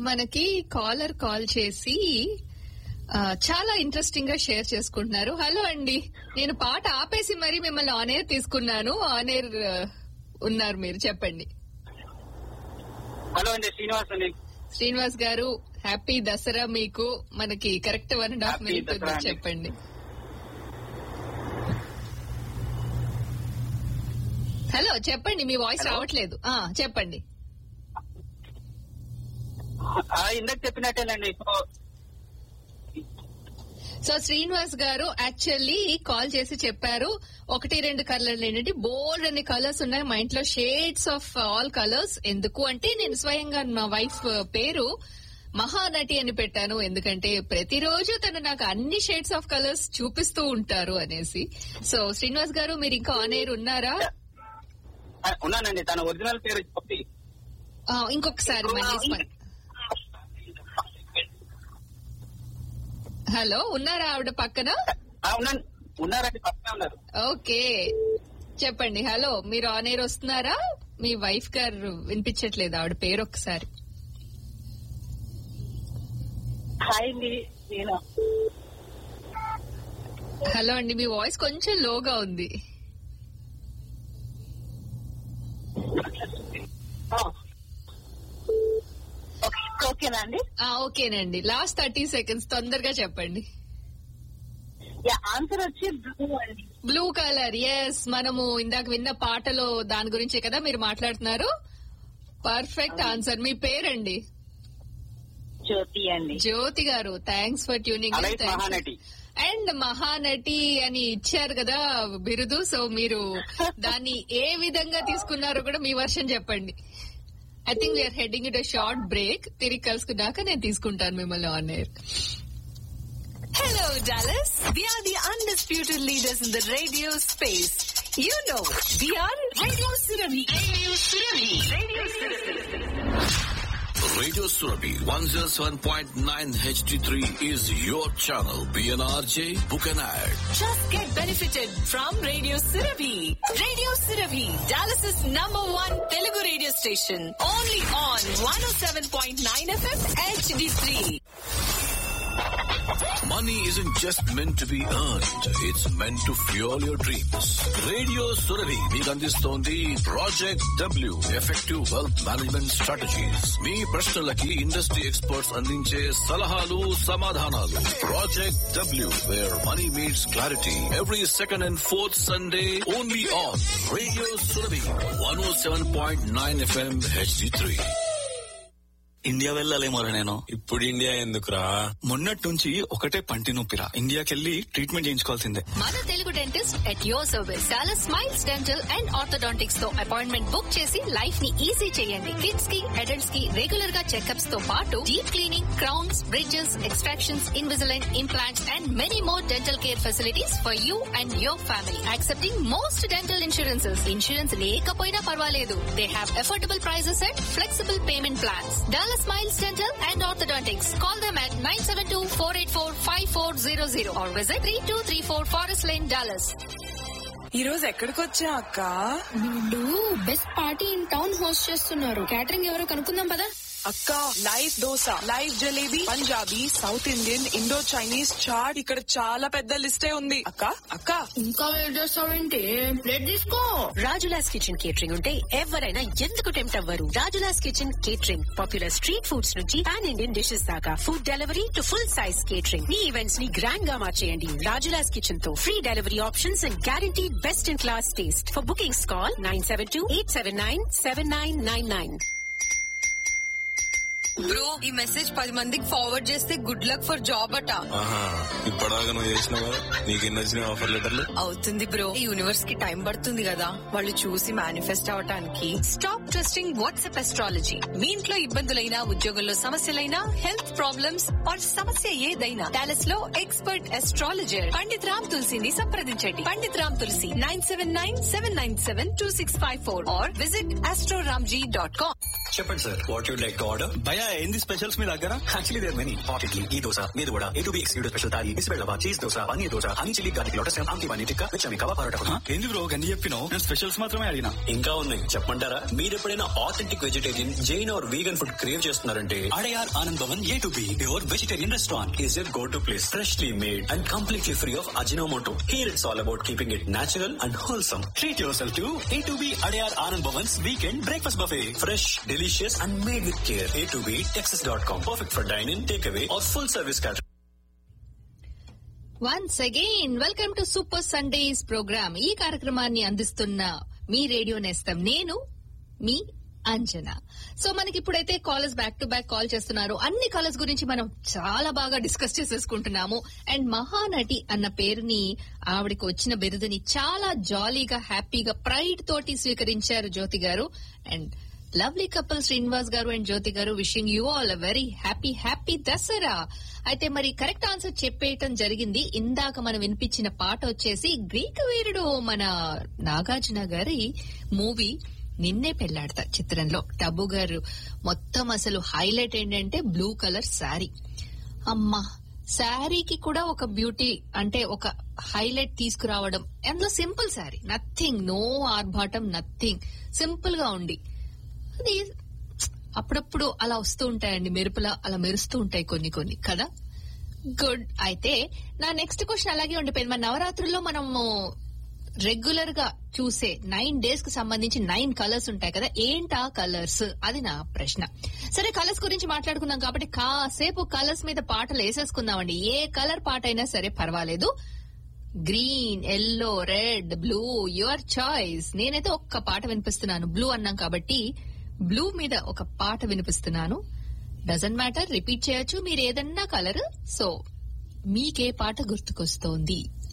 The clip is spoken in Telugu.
మనకి కాలర్ కాల్ చేసి ఆ, చాలా ఇంట్రెస్టింగ్ గా షేర్ చేసుకుంటున్నారు హలో అండి నేను పాట ఆపేసి మరి మిమ్మల్ని ఆన్ ఎయిర్ తీసుకున్నాను ఆన్ ఎయిర్ ఉన్నారు మీరు చెప్పండి హలో అండి శ్రీనివాస్ అండి శ్రీనివాస్ గారు హ్యాపీ దసరా మీకు మనకి correct one and half Happy minute Dasara అండి. చెప్పండి హలో చెప్పండి మీ వాయిస్ Hello. రావట్లేదు ఆ చెప్పండి ఆ, ఇందాక చెప్పినట్టేనండి సో సో శ్రీనివాస్ గారు యాక్చువల్లీ కాల్ చేసి చెప్పారు ఒకటి రెండు కలర్లు ఏంటంటే బోల్డ్ అనే కలర్స్ ఉన్నాయి మా ఇంట్లో షేడ్స్ ఆఫ్ ఆల్ కలర్స్ ఎందుకు అంటే నేను స్వయంగా మా వైఫ్ పేరు మహానటి అని పెట్టాను ఎందుకంటే ప్రతిరోజు తను నాకు అన్ని షేడ్స్ ఆఫ్ కలర్స్ చూపిస్తూ ఉంటారు అనేసి సో శ్రీనివాస్ గారు మీరు ఇంకా ఆన్ ఎయిర్ ఉన్నారా ఆ, ఉన్నానండి తన ఒరిజినల్ పేరు చెప్పి ఆ, ఇంకొకసారి మళ్ళీ స్మ- హలో ఉన్నారా ఆవిడ పక్కన ఆ, ఉన్నాను ఉన్నారండి పక్కనే ఉన్నారు ఓకే చెప్పండి హలో మీరు ఆన్ ఎయిర్ వస్తున్నారా మీ వైఫ్ గారు వినిపించట్లేదు ఆవిడ పేరు ఒకసారి హాయ్ అండి నేను హలో అండి మీ వాయిస్ కొంచెం లోగా ఉంది ఓకే- ఓకేనా అండి ఆ ఓకేనండి లాస్ట్ థర్టీ సెకండ్స్ తొందరగా చెప్పండి యా ఆన్సర్ వచ్చి బ్లూ అండి బ్లూ కలర్ ఎస్ మనము ఇందాక విన్న పాటలో దాని గురించే కదా మీరు మాట్లాడుతున్నారు పర్ఫెక్ట్ ఆన్సర్ మీ పేరండి జ్యోతి అండి జ్యోతి గారు థ్యాంక్స్ ఫర్ ట్యూనింగ్ అలాగే మహానటి అండ్ మహానటి అని ఇచ్చారు కదా బిరుదు సో మీరు దాన్ని ఏ విధంగా తీసుకున్నారో కూడా మీ వర్షన్ చెప్పండి I think we are heading it short break తిరిగి కలుసుకున్నాక నేను తీసుకుంటాను మిమ్మల్ని on air Hello, Dallas. We are the undisputed leaders in the radio space. You know, we are Radio Surabhi. Radio Surabhi. Radio Radio Surabhi 107.9 HD3 is your channel. PNRJ, book an ad. Just get benefited from Radio Surabhi. Radio Surabhi, Dallas's number one Telugu radio station. Only on 107.9 FM HD3. Money isn't just meant to be earned. It's meant to fuel your dreams. Radio Surabhi మీకు అందిస్తోంది project W effective wealth management strategies మీ ప్రశ్నలకి ఇండస్ట్రీ ఎక్స్పర్ట్స్ అందించే సలహాలు సమాధానాలు project W where money meets clarity every second and fourth Sunday only on radio Surabhi one O seven point nine FM HD three India వెళ్ళాలేమోరా నేను ఇప్పుడు ఇండియా ఎందుకురా మొన్నటి నుంచి ఒకటే పంటి నొప్పిరా ఇండియాకెళ్ళి ట్రీట్మెంట్ చేయించుకోవాల్సిందే మన Telugu dentist at your service చాలా స్మైల్స్ డెంటల్ అండ్ ఆర్థోడాంటిక్స్ తో అపాయింట్మెంట్ బుక్ చేసి లైఫ్ ని ఈజీ చేయండి కిడ్స్ కి అడల్ట్స్ కి రెగ్యులర్ గా చెకప్స్ తో పాటు deep cleaning crowns bridges extractions Invisalign implants and many more dental care facilities for you and your family accepting most dental insurances insurance లేకపోయినా పర్వాలేదు they have affordable prices and flexible payment plans dollar smiles dental and orthodontics call them at nine seven two four eight four five four zero zero or visit three two three four Forest Lane Dallas ఈ రోజు ఎక్కడికి వచ్చా అక్క వీళ్ళు best party in town host చేస్తున్నారు క్యాటరింగ్ ఎవరో కనుక్కుందాం పదా అక్క live dosa live jalebi Punjabi south Indian Indo Chinese chaat ఇక్కడ చాలా పెద్ద లిస్టే ఉంది అక్క అక్క ఇంకా వెయిట్ చేస్తావేంటి ప్లేట్ తీసుకో రాజులాస్ కిచెన్ కేటరింగ్ ఉంటే ఎవరైనా ఎందుకు టెంప్ట్ అవ్వరు Rajula's kitchen catering popular street foods నుంచి పాన్ ఇండియన్ డిషెస్ దాకా food delivery to full size catering మీ ఈవెంట్స్ ని గ్రాండ్ గా మార్చేయండి రాజులాస్ కిచెన్ తో free delivery options and guarantee best in class taste for bookings call nine seven two eight seven nine seven nine nine nine bro ఈ మెసేజ్ పది మందికి ఫార్వర్డ్ చేస్తే గుడ్ లక్ ఫర్ జాబ్ అట ఆహా ఇప్పటిదాకా నువ్వు చేసినావా నీకు ఎన్ని వచ్చినాయి ఆఫర్ లెటర్లు అవుతుంది బ్రో ఈ యూనివర్స్ కి టైం పడుతుంది కదా వాళ్ళు చూసి మేనిఫెస్ట్ అవటానికి స్టాప్ ట్రస్టింగ్ వాట్సాప్ ఎస్ట్రాలజీ మీ ఇంట్లో ఇబ్బందులైనా ఉద్యోగంలో సమస్యలైనా హెల్త్ ప్రాబ్లమ్స్ ఆర్ సమస్య ఏదైనా డాలస్ లో ఎక్స్పర్ట్ ఎస్ట్రాలజర్ పండిత్ రామ్ తులసిని సంప్రదించండి Pandit Ram Tulsi nine seven nine seven nine seven two six five four or visit Astroramji dot com చెప్పండి sir what you'd like to order భయ భయ ఏంది స్పెషల్స్ మీ దగ్గర actually there many hot idli ఈ దోశ మీద కూడా A two B excluded special thali బిస్బెల్లవా cheese dosa paneer dosa honey chilli garlic lotus ఆమ్కి పన్నీర్ టిక్కా విచమి కవా పరోటా కూడా. ఏంది బ్రో గన్ని చెప్పినావు నేను స్పెషల్స్ మాత్రమే అడిగినా ఇంకా ఉన్నాయి చెప్పమంటారా మీరు ఎప్పుడైనా authentic vegetarian Jain or vegan food crave చేస్తున్నారంటే Adyar Anand Bhavan A two B your vegetarian restaurant is your go to place freshly made and completely free of Ajinomoto here it's all about keeping it natural and wholesome treat yourself to A two B Adyar Anand Bhavan's weekend breakfast buffet fresh delicious and made with care A two B Texas dot com perfect for dyne in take away or full service cater once again welcome to super Sundays programme ఈ కార్యక్రమాన్ని అందిస్తున్న మీ రేడియో నేస్తం నేను మీ అంజనా సో మనకి ఇప్పుడైతే callers back to back call చేస్తున్నారు అన్ని కాలర్స్ గురించి మనం చాలా బాగా డిస్కస్ చేసేసుకుంటున్నాము అండ్ మహానటి అన్న పేరుని ఆవిడకి వచ్చిన బిరుదుని చాలా జాలీగా హ్యాపీగా ప్రైడ్ తోటి స్వీకరించారు జ్యోతి గారు అండ్ లవ్లీ కపుల్ శ్రీనివాస్ గారు and Jyothi garu wishing you all a very happy happy Dasara అయితే మరి కరెక్ట్ ఆన్సర్ చెప్పేయటం జరిగింది ఇందాక మనం వినిపించిన పాట వచ్చేసి గ్రీక్ వీరుడు మన నాగార్జున గారి మూవీ నిన్నే పెళ్లాడతా చిత్రంలో టబ్బు గారు మొత్తం అసలు హైలైట్ ఏంటంటే బ్లూ కలర్ శారీ అమ్మా శారీకి కూడా ఒక బ్యూటీ అంటే ఒక హైలైట్ తీసుకురావడం అందులో సింపుల్ శారీ నథింగ్ నో ఆర్భాటం నథింగ్ సింపుల్ గా ఉండి అది అప్పుడప్పుడు అలా వస్తూ ఉంటాయండి మెరుపులా అలా మెరుస్తూ ఉంటాయి కొన్ని కొన్ని కదా గుడ్ అయితే నా నెక్స్ట్ క్వశ్చన్ అలాగే ఉండిపోయింది మన నవరాత్రుల్లో మనము రెగ్యులర్ గా చూసే నైన్ డేస్ కి సంబంధించి నైన్ కలర్స్ ఉంటాయి కదా ఏంటా కలర్స్ అది నా ప్రశ్న సరే కలర్స్ గురించి మాట్లాడుకున్నాం కాబట్టి కాసేపు కలర్స్ మీద పాటలు వేసేసుకుందామండి ఏ కలర్ పాట అయినా సరే పర్వాలేదు green yellow red blue your choice నేనైతే ఒక్క పాట వినిపిస్తున్నాను బ్లూ అన్నాం కాబట్టి బ్లూ మీద ఒక పాట వినిపిస్తున్నాను డజన్ మ్యాటర్ రిపీట్ చేయొచ్చు మీరు ఏదన్నా కలర్ సో మీకే పాట గుర్తుకొస్తోంది